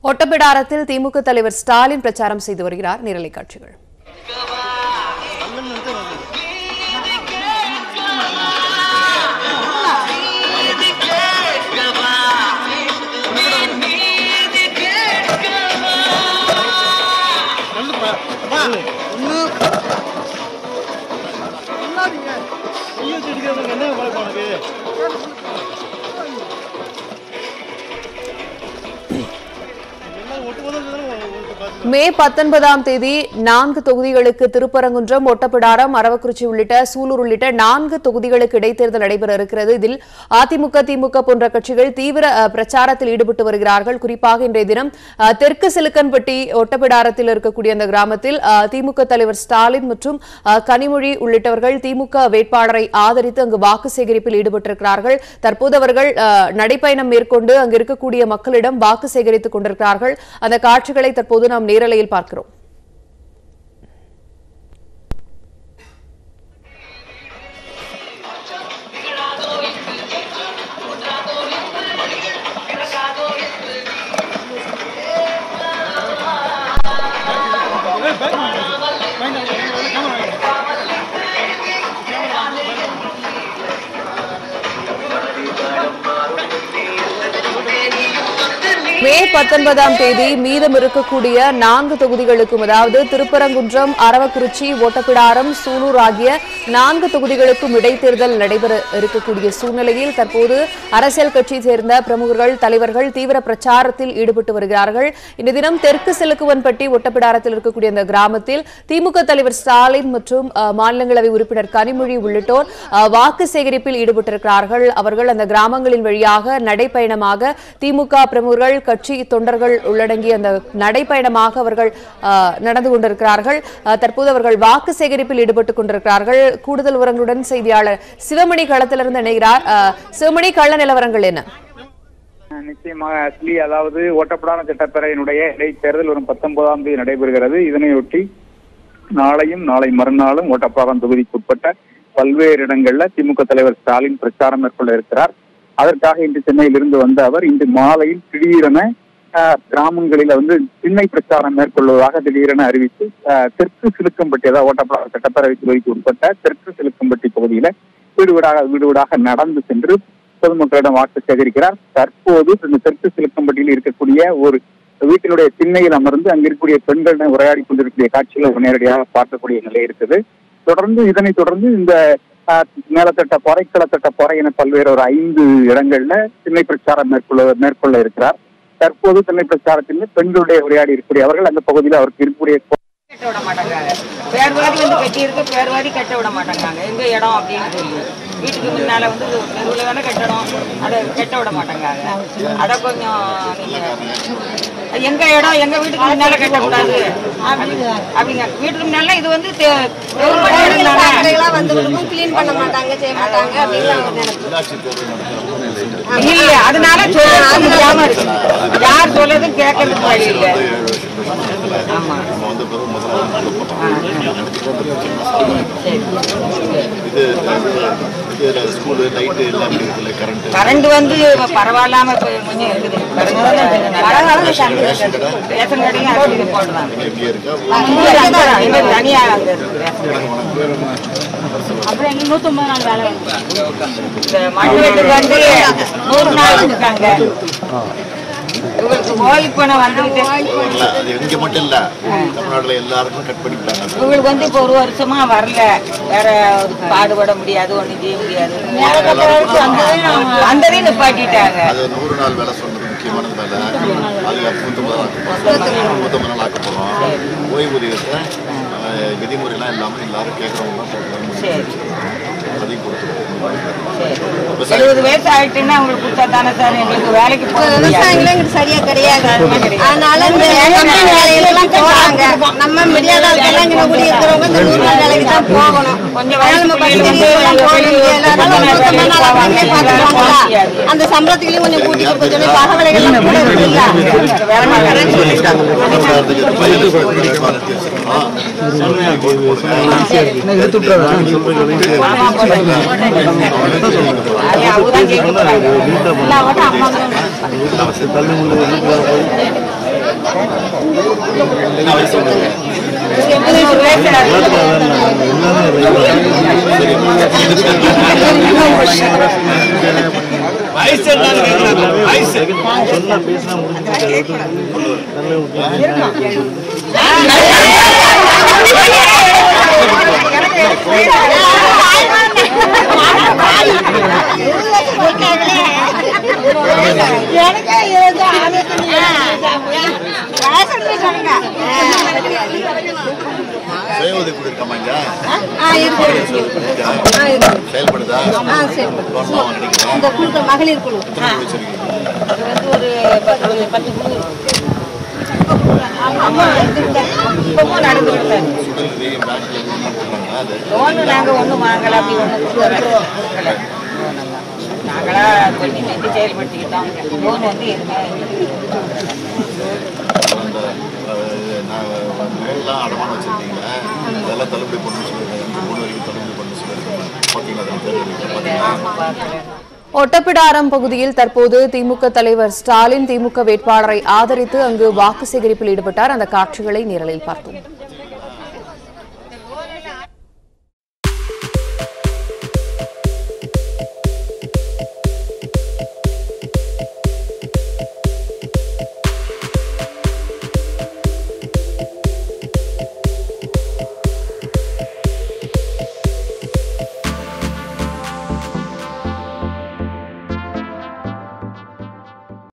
ஒட்டப்பிடாரத்தில் திமுக தலைவர் ஸ்டாலின் பிரச்சாரம் செய்து வருகிறார் நேரலை காட்சிகள் மே பத்தொன்பதாம் தேதி நான்கு தொகுதிகளுக்கு திருப்பரங்குன்றம் ஒட்டப்பிடாரம் அரவக்குறிச்சி உள்ளிட்ட சூலூர் உள்ளிட்ட நான்கு தொகுதிகளுக்கு இடைத்தேர்தல் நடைபெற இருக்கிறது இதில் அதிமுக திமுக போன்ற கட்சிகள் தீவிர அஹ், பிரச்சாரத்தில் ஈடுபட்டு வருகிறார்கள் குறிப்பாக இன்றைய தினம் அஹ், தெற்கு சிலுக்கன்பட்டி ஒட்டப்பிடாரத்தில் இருக்கக்கூடிய அந்த கிராமத்தில் அஹ், திமுக தலைவர் ஸ்டாலின் மற்றும் அஹ், கனிமொழி உள்ளிட்டவர்கள் திமுக வேட்பாளரை ஆதரித்து அங்கு வாக்கு சேகரிப்பில் ஈடுபட்டிருக்கிறார்கள் தற்போது அவர்கள் அஹ், நடைப்பயணம் மேற்கொண்டு அங்கு இருக்கக்கூடிய மக்களிடம் வாக்கு சேகரித்துக் கொண்டிருக்கிறார்கள் அந்த காட்சிகளை தற்போது நாம் நேரலையில் பார்க்கிறோம் மே பத்தொன்பதாம் தேதி மீதம் இருக்கக்கூடிய நான்கு தொகுதிகளுக்கும் அதாவது திருப்பரங்குன்றம் அரவக்குறிச்சி ஓட்டப்பிடாரம் சூலூர் ஆகிய நான்கு தொகுதிகளுக்கும் இடைத்தேர்தல் நடைபெற இருக்கக்கூடிய சூழ்நிலையில் தற்போது அரசியல் கட்சி சேர்ந்த பிரமுகர்கள் தலைவர்கள் தீவிர பிரச்சாரத்தில் ஈடுபட்டு வருகிறார்கள் இந்த தினம் தெற்கு செலுக்குவன்பட்டி ஒட்டப்பிடாரத்தில் இருக்கக்கூடிய அந்த கிராமத்தில் திமுக தலைவர் ஸ்டாலின் மற்றும் அஹ், மாநிலங்களவை உறுப்பினர் கனிமொழி உள்ளிட்டோர் அஹ், வாக்கு சேகரிப்பில் ஈடுபட்டிருக்கிறார்கள் அவர்கள் அந்த கிராமங்களின் வழியாக நடைப்பயணமாக திமுக பிரமுகர்கள் கட்சி தொண்டர்கள் உள்ளடங்கிய அந்த நடைப்பயணமாக அவர்கள் அஹ், நடந்து கொண்டிருக்கிறார்கள் அஹ், தற்போது அவர்கள் வாக்கு சேகரிப்பில் ஈடுபட்டுக் கொண்டிருக்கிறார்கள் கூடுதல் விவரங்களுடன் செய்தியாளர் சிவமணி களத்திலிருந்து இணைகிறார் அஹ், சிவமணி கள நிலவரங்கள் என்ன நிச்சயமாக அஸ்லி அதாவது ஓட்டப்படாத சட்டப்பேரவையினுடைய இடைத்தேர்தல் வரும் பத்தொன்பதாம் தேதி நடைபெறுகிறது இதனையொட்டி நாளையும் நாளை மறுநாளும் ஓட்டப்பாக்கம் தொகுதிக்கு உட்பட்ட பல்வேறு இடங்கள்ல திமுக தலைவர் ஸ்டாலின் பிரச்சாரம் மேற்கொள்ள இருக்கிறார் அதற்காக இன்று சென்னையிலிருந்து வந்த அவர் இன்று மாலையில் திடீரென ஆஹ், கிராமங்களில வந்து திண்ணை பிரச்சாரம் மேற்கொள்வதாக திடீரென அறிவித்து ஆஹ், தெற்கு சிலுக்கம்பட்டி அதாவது ஓட்டப்படாத சட்டப்பேரவை தொகுதிக்கு உட்பட்ட தெற்கு சிலுக்கம்பட்டி பகுதியில வீடு வீடாக வீடு வீடாக நடந்து சென்று பொதுமக்களிடம் வாக்கு சேகரிக்கிறார் தற்போது இந்த தெற்கு சிலுக்கம்பட்டியில் இருக்கக்கூடிய ஒரு வீட்டினுடைய திண்ணையில் அமர்ந்து அங்க இருக்கக்கூடிய பெண்களிடம் உரையாடி கொண்டிருக்கக்கூடிய காட்சிகளை நேரடியாக பார்க்கக்கூடிய நிலை இருக்குது தொடர்ந்து இதனைத் தொடர்ந்து இந்த ஆஹ், மேலத்தட்ட பொறை கிளத்தட்ட பொறை என பல்வேறு ஒரு ஐந்து இடங்கள்ல திண்ணை பிரச்சாரம் மேற்கொள்ள மேற்கொள்ள இருக்கிறார் தற்போது திண்ணை பிரச்சாரத்தில் பெண்களுடைய உரையாடி இருக்கக்கூடிய அவர்கள் அந்த பகுதியில் அவருக்கு இருக்கக்கூடிய கட்ட விட மாட்டேங்காங்க பேர்வாதி வந்து கட்டி இருக்கு பேர்வாதி கட்ட விட மாட்டேங்காங்க எங்க இடம் அப்படின்னு சொல்லி வீட்டுக்கு முன்னால வந்து ஒரு தெருவில் தானே கட்டணும் அதை கட்ட விட மாட்டேங்காங்க அதை கொஞ்சம் நீங்க எங்க இடம் எங்க வீட்டுக்கு முன்னால கட்டக்கூடாது அப்படிங்க அப்படிங்க வீட்டுக்கு முன்னால இது வந்து தெ- கவர்மெண்ட் இடம் தானே. சாக்கடைகள்லாம் வந்து விழுகும், clean பண்ண மாட்டாங்க செய்ய மாட்டாங்க அப்படின்னு அவங்க நினைப்பு இல்ல அதனால சொல்ல முடியாம இருக்கு யார் சொல்லதும் கேட்கறதுக்கு வழி இல்லை ஆமா இது ஸ்கூலு லைட்டு எல்லாம் இருக்குதுல்ல கரண்ட் கரண்ட் வந்து இப்ப பரவாயில்லாம இப்ப கொஞ்சம் இருக்குது ரேஷன் கடையும் அது இது போடுறாங்க எங்கே இருக்கா இங்க அங்கதான், இங்க தனியா அங்க இருக்கு ரேஷன் கடை. அப்புறம் எங்க நூத்தொன்பது நாள் வேலை இந்த மண் வெட்டுக்கு வந்து நூறு நாள் இருக்காங்க இவங்களுக்கு ஓய்வு பணம் வந்துகிட்டு இல்ல, அது இங்க மட்டும் இல்ல தமிழ்நாட்டுல எல்லாருக்கும் கட் பண்ணிட்டாங்க இவங்களுக்கு வந்து இப்போ ஒரு வருஷமா வரல வேற ஒரு பாடுபட முடியாது ஒண்ணும் செய்ய முடியாது வந்ததையும் நிப்பாட்டிட்டாங்க அது நூறு நாள் வேலை சொல்றது முக்கியமானது வேலை அது நூத்தம்பது நாள் நூத்தம்பது நாள் ஆக்க போறோம் ஓய்வூதியத்தை அஹ், விதிமுறைலாம் இல்லாம எல்லாரும் கேட்கறவங்க சரி அதையும் கொடுத்துருக்கோம் சரி எழுபது வயசு ஆயிட்டுன்னா அவங்களுக்கு கொடுத்தா தானே சார் எங்களுக்கு வேலைக்கு போக முடியாது. விவசாயிகளும் எங்களுக்கு சரியா கிடையாது அதனால இந்த கம்பெனி வேலைகள்லாம் போறாங்க நம்ம முடியாத ஆட்கள்லாம் இங்க கூடி இருக்கிறவங்க இந்த நூறு நாள் வேலைக்கு தான் போகணும் கொஞ்சம் அதனால நம்ம வயசு பஸ் பிள்ளைங்க ஏறியெல்லாம் போக வந்து முடியல அதனால ஒரு நூத்தம்பது நாள் அவங்களே பார்த்துக்குவாங்களா அந்த சம்பளத்துலயும் கொஞ்சம் கூட்டி கொடுக்க சொல்லி பக வேலைகள்லாம் கூட இருக்குல்ல வேலை பார்க்கறேன்னு சொல்லிட்டாங்க விவசாயத்துக்கு பயிருக்கு நிறுத்தி அது அவங்க தான் கேட்க போறாங்க எல்லா ஓட்டம் அம்மா தான் சுய உதவி குழு இருக்காமா இங்க ஆ, இருக்கு. சுய உதவி குழு இருக்கா? ஆ, இருக்கு. செயல்படுதா ஆ, சரி. லோன் வாங்கினீங்களா இந்த குழுக்கள் மகளிர் குழு எத்தனை குழு வச்சிருக்கீங்க அது வந்து ஒரு பத்து பத்து குழு இப்பவும் நடந்துகிட்டு தான் இருக்கு. சுடலுதவி பேங்க்ல லோன் கொடுத்துருக்காங்க அது லோனு நாங்க ஒண்ணும் வாங்கல அப்படி ஒண்ணும் கொடுக்கல நாங்களா பண்ணி செஞ்சு செயல்படுத்திக்கிட்டோம் லோன் வந்து எதுவுமே அந்த அஹ், நான் நகையெல்லாம் அடமானம் வச்சிருக்கீங்களா அதெல்லாம் தள்ளுபடி பண்ண சொல்லுங்க மூணு வரைக்கும் தள்ளுபடி பண்ண சொல்லுங்க பார்த்தீங்களா அதில் தேர்தல் பார்த்தீங்களா ஒட்டப்பிடாரம் பகுதியில் தற்போது திமுக தலைவர் ஸ்டாலின் திமுக வேட்பாளரை ஆதரித்து அங்கு வாக்கு சேகரிப்பில் ஈடுபட்டார் அந்த காட்சிகளை நேரலில் பார்த்தோம்